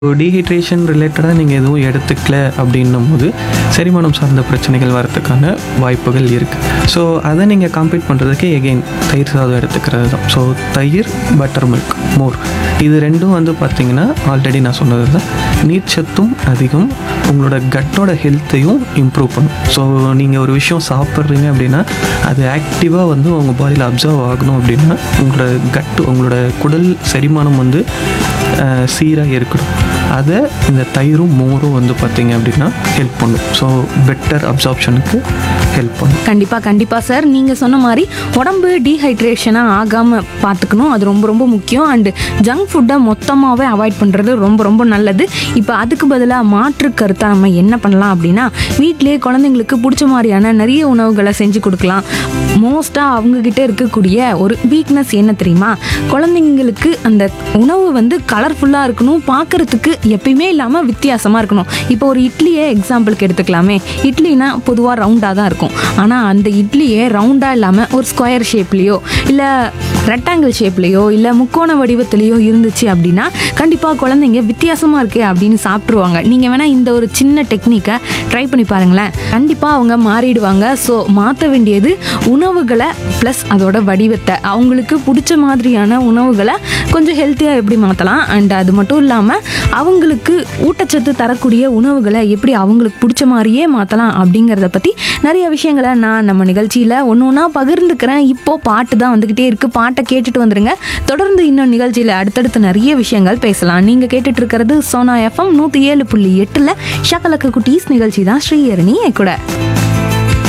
dehydration ரிலேட்டடாக நீங்கள் எதுவும் எடுத்துக்கல அப்படின்னும் போது செரிமானம் சார்ந்த பிரச்சனைகள் வரதுக்கான வாய்ப்புகள் இருக்குது ஸோ அதை நீங்கள் காம்பீட் பண்ணுறதுக்கு எகெயின் தயிர் சாதம் எடுத்துக்கிறது தான் ஸோ தயிர் பட்டர் மில்க் மோர் இது ரெண்டும் வந்து பார்த்தீங்கன்னா ஆல்ரெடி நான் சொன்னது தான் நீர்ச்சத்தும் அதிகம் உங்களோட கட்டோட ஹெல்த்தையும் இம்ப்ரூவ் பண்ணும் ஸோ நீங்கள் ஒரு விஷயம் சாப்பிட்றீங்க அப்படின்னா அது ஆக்டிவாக வந்து உங்கள் பாடியில் அப்சர்வ் ஆகணும் அப்படின்னா உங்களோட கட்டு உங்களோட குடல் செரிமானம் வந்து சீராக இருக்கணும் அதை இந்த தயிரும் மோரும் வந்து பார்த்தீங்க அப்படின்னா ஹெல்ப் பண்ணும் ஸோ பெட்டர் அப்சார்ப்ஷனுக்கு ஹெல்ப் பண்ணும் கண்டிப்பா கண்டிப்பா சார் நீங்க சொன்ன மாதிரி உடம்பு டீஹைட்ரேஷனா ஆகாம பார்த்துக்கணும் அது ரொம்ப ரொம்ப முக்கியம் அண்ட் ஜங்க் ஃபுட்டை மொத்தமாகவே அவாய்ட் பண்றது ரொம்ப ரொம்ப நல்லது இப்போ அதுக்கு பதிலாக மாற்று கருத்தா நம்ம என்ன பண்ணலாம் அப்படின்னா வீட்டிலேயே குழந்தைங்களுக்கு பிடிச்ச மாதிரியான நிறைய உணவுகளை செஞ்சு கொடுக்கலாம் மோஸ்ட்டாக அவங்க கிட்ட இருக்கக்கூடிய ஒரு வீக்னஸ் என்ன தெரியுமா குழந்தைங்களுக்கு அந்த உணவு வந்து கலர்ஃபுல்லாக இருக்கணும் பார்க்கறதுக்கு எப்பயுமே இல்லாமல் வித்தியாசமாக இருக்கணும் இப்போ ஒரு இட்லியே எக்ஸாம்பிளுக்கு எடுத்துக்கலாமே இட்லினா பொதுவாக ரவுண்டாக தான் இருக்கும் ஆனால் அந்த இட்லியே ரவுண்டாக இல்லாமல் ஒரு ஸ்கொயர் ஷேப்லேயோ இல்லை ரெக்டாங்கிள் ஷேப்லேயோ இல்லை முக்கோண வடிவத்திலேயோ இருந்துச்சு அப்படின்னா கண்டிப்பாக குழந்தைங்க வித்தியாசமாக இருக்கே அப்படின்னு சாப்பிட்ருவாங்க நீங்கள் வேணால் இந்த ஒரு சின்ன டெக்னிக்கை ட்ரை பண்ணி பாருங்களேன் கண்டிப்பாக அவங்க மாறிடுவாங்க ஸோ மாற்ற வேண்டியது உணவுகளை ப்ளஸ் அதோட வடிவத்தை அவங்களுக்கு பிடிச்ச மாதிரியான உணவுகளை கொஞ்சம் ஹெல்த்தியாக எப்படி மாற்றலாம் அண்ட் அது மட்டும் இல்லாமல் அவங்களுக்கு ஊட்டச்சத்து தரக்கூடிய உணவுகளை எப்படி அவங்களுக்கு பிடிச்ச மாதிரியே மாற்றலாம் அப்படிங்கிறத பற்றி நிறைய விஷயங்களை நான் நம்ம நிகழ்ச்சியில் ஒன்று ஒன்றா பகிர்ந்துக்கிறேன் இப்போ பாட்டு தான் வந்துக்கிட்டே இருக்குது பாட்டை கேட்டுட்டு வந்துருங்க தொடர்ந்து இன்னும் நிகழ்ச்சியில் அடுத்தடுத்து நிறைய விஷயங்கள் பேசலாம் நீங்கள் கேட்டுட்டு இருக்கிறது சோனா எஃப்எம் நூற்றி ஏழு புள்ளி எட்டில் ஷக்கலக்க குட்டீஸ் நிகழ்ச்சி தான் ஸ்ரீஹரணி என் கூட